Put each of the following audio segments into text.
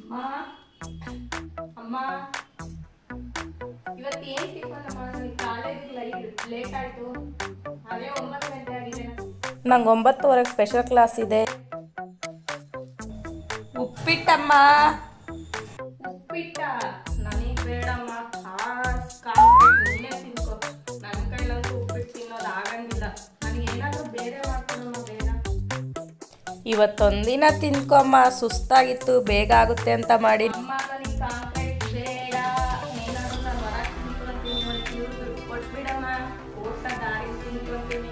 ಅಮ್ಮ ಅಮ್ಮ ಇವತ್ತು ಏನ್ ಟಿಫನ್ ಅಮ್ಮ ನನಗೆ ಕಾಲೇಜಿಗೆ ಲೇಟ್ ಆಯ್ತು ಅದೇ ಒಂಬತ್ತು ಗಂಟೆ ಆಗಿದೆ ನಂಗೆ ಒಂಬತ್ತುವರೆಗೆ ಸ್ಪೆಷಲ್ ಕ್ಲಾಸ್ ಇದೆ ಉಪ್ಪಿಟ್ಟಮ್ಮ ಉಪ್ಪಿಟ್ಟ ನನಗೆ ಬೇಡಮ್ಮ ಆ ಕಾಂಕ್ರೀಟ್ ನೀನೇ ತಿನ್ಕೋ ನನ್ನ ಕೈಲಂತೂ ಉಪ್ಪಿಟ್ಟು ತಿನ್ನೋದು ಆಗಂಗಿಲ್ಲ ನನಗೆ ಏನಾದರೂ ಬೇರೆ ಮಾಡ್ಕೊಡಮ್ಮ ಬೇಡ ಇವತ್ತೊಂದಿನ ತಿನ್ಕೊಮ್ಮ ಸುಸ್ತಾಗಿತ್ತು ಬೇಗ ಆಗುತ್ತೆ ಅಂತ ಮಾಡಿ ಅಮ್ಮ ನನಗೆ ಕಾಂಕ್ರೀಟ್ ಬೇಡ ಏನಾದರೂ ನಾನು ಹೊರಗೆ ತಿನ್ಕೊಳ್ತೀನಿ ಒಂದು ಚೂರು ದುಡ್ಡು ಕೊಟ್ಬಿಡಮ್ಮ ಊಟ ದಾರಿ ತಿನ್ಕೊಳ್ತೀನಿ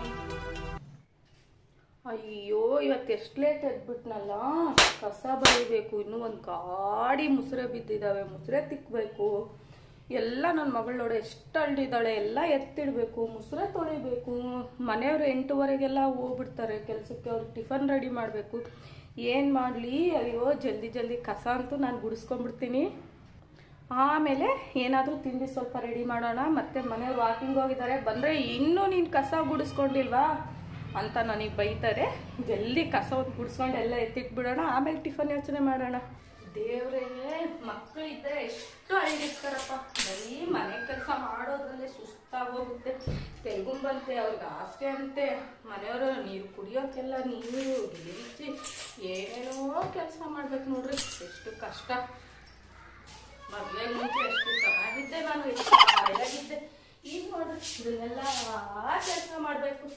ಅಯ್ಯೋ ಇವತ್ತು ಎಷ್ಟು ಲೇಟ್ ಎದ್ಬಿಟ್ನಲ್ಲ ಕಸ ಬಳಿಬೇಕು ಇನ್ನೂ ಒಂದು ಗಾಡಿ ಮುಸುರೆ ಬಿದ್ದಿದ್ದಾವೆ ಮುಸುರೆ ತಿಕ್ಕಬೇಕು ಎಲ್ಲ ನನ್ನ ಮಗಳು ನೋಡಿ ಎಷ್ಟು ಅಳ್ಳಿದ್ದಾಳೆ ಎಲ್ಲ ಎತ್ತಿಡಬೇಕು ಮುಸುರೆ ತೊಳಿಬೇಕು ಮನೆಯವರು ಎಂಟುವರೆಗೆಲ್ಲ ಹೋಗ್ಬಿಡ್ತಾರೆ ಕೆಲಸಕ್ಕೆ ಅವ್ರಿಗೆ ಟಿಫನ್ ರೆಡಿ ಮಾಡಬೇಕು ಏನು ಮಾಡಲಿ ಅಯ್ಯೋ ಜಲ್ದಿ ಜಲ್ದಿ ಕಸ ಅಂತೂ ನಾನು ಗುಡಿಸ್ಕೊಂಡ್ಬಿಡ್ತೀನಿ ಆಮೇಲೆ ಏನಾದರೂ ತಿಂಡಿ ಸ್ವಲ್ಪ ರೆಡಿ ಮಾಡೋಣ ಮತ್ತೆ ಮನೆಯವ್ರು ವಾಕಿಂಗ್ ಹೋಗಿದ್ದಾರೆ ಬಂದರೆ ಇನ್ನೂ ನೀನು ಕಸ ಗುಡಿಸ್ಕೊಂಡಿಲ್ವಾ ಅಂತ ನನಗೆ ಬೈತಾರೆ ಜಲ್ದಿ ಕಸ ಒಂದು ಗುಡಿಸ್ಕೊಂಡು ಎಲ್ಲ ಎತ್ತಿಟ್ಬಿಡೋಣ ಆಮೇಲೆ ಟಿಫನ್ ಯೋಚನೆ ಮಾಡೋಣ ದೇವ್ರೇ ಮಕ್ಕಳು ಇದ್ದರೆ ಎಷ್ಟು ಅಳಿಗಿರ್ತಾರಪ್ಪ ಬರೀ ಮನೆ ಕೆಲಸ ಮಾಡೋದ್ರಲ್ಲೇ ಸುಸ್ತಾಗೋಗುತ್ತೆ ತೆಲ್ಗುಂಬಂತೆ ಅವ್ರಿಗೆ ಹಾಸಿಗೆ ಅಂತೆ ಮನೆಯವರು ನೀರು ಕುಡಿಯೋಕ್ಕೆಲ್ಲ ನೀರು ಗಿಳಿಚಿ ಏನೇನೋ ಕೆಲಸ ಮಾಡ್ಬೇಕು ನೋಡ್ರಿ ಎಷ್ಟು ಕಷ್ಟ ಮದುವೆ ಮುಂಚೆ ಎಷ್ಟು ಚೆನ್ನಾಗಿದ್ದೆ ನಾನು ಎಷ್ಟು ಒಳ್ಳೆಗಿದ್ದೆ ಈಗ ನೋಡ್ರಿ ಇದನ್ನೆಲ್ಲ ಕೆಲಸ ಮಾಡಬೇಕು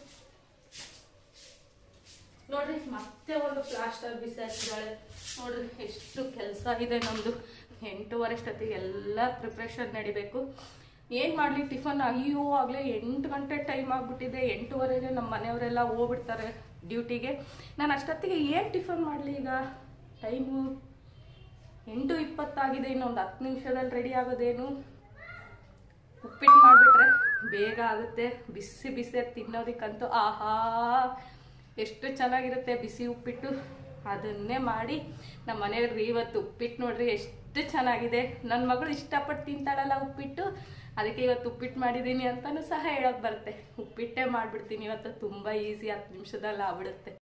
ನೋಡ್ರಿ ಮತ್ತೆ ಒಂದು ಪ್ಲಾಸ್ಟರ್ ಬಿಸಾಕಿದ್ದಾಳೆ ನೋಡ್ರಿ ಎಷ್ಟು ಕೆಲಸ ಇದೆ ನಮ್ಮದು ಎಂಟೂವರೆ ಅಷ್ಟೊತ್ತಿಗೆ ಎಲ್ಲ ಪ್ರಿಪ್ರೇಷನ್ ನಡಿಬೇಕು ಏನು ಮಾಡಲಿ ಟಿಫನ್ ಅಯ್ಯೋ ಆಗಲೇ ಎಂಟು ಗಂಟೆ ಟೈಮ್ ಆಗಿಬಿಟ್ಟಿದೆ ಎಂಟೂವರೆಗೆ ನಮ್ಮ ಮನೆಯವರೆಲ್ಲ ಹೋಗ್ಬಿಡ್ತಾರೆ ಡ್ಯೂಟಿಗೆ ನಾನು ಅಷ್ಟೊತ್ತಿಗೆ ಏನು ಟಿಫನ್ ಮಾಡಲಿ ಈಗ ಟೈಮು ಎಂಟು ಇಪ್ಪತ್ತಾಗಿದೆ ಇನ್ನೊಂದು ಹತ್ತು ನಿಮಿಷದಲ್ಲಿ ರೆಡಿ ಆಗೋದೇನು ಉಪ್ಪಿಟ್ಟು ಮಾಡಿಬಿಟ್ರೆ ಬೇಗ ಆಗುತ್ತೆ ಬಿಸಿ ಬಿಸಿ ತಿನ್ನೋದಕ್ಕಂತೂ ಆಹಾ ಎಷ್ಟು ಚೆನ್ನಾಗಿರುತ್ತೆ ಬಿಸಿ ಉಪ್ಪಿಟ್ಟು ಅದನ್ನೇ ಮಾಡಿ ನಮ್ಮ ಮನೆಯವ್ರಿಗೆ ಇವತ್ತು ಉಪ್ಪಿಟ್ಟು ನೋಡ್ರಿ ಎಷ್ಟು ಚೆನ್ನಾಗಿದೆ ನನ್ನ ಮಗಳು ಇಷ್ಟಪಟ್ಟು ತಿಂತಾಳಲ್ಲ ಉಪ್ಪಿಟ್ಟು ಅದಕ್ಕೆ ಇವತ್ತು ಉಪ್ಪಿಟ್ಟು ಮಾಡಿದ್ದೀನಿ ಅಂತಲೂ ಸಹ ಹೇಳೋಕೆ ಬರುತ್ತೆ ಉಪ್ಪಿಟ್ಟೇ ಮಾಡಿಬಿಡ್ತೀನಿ ಇವತ್ತು ತುಂಬ ಈಸಿ ಹತ್ತು ನಿಮಿಷದಲ್ಲಿ ಆಗ್ಬಿಡುತ್ತೆ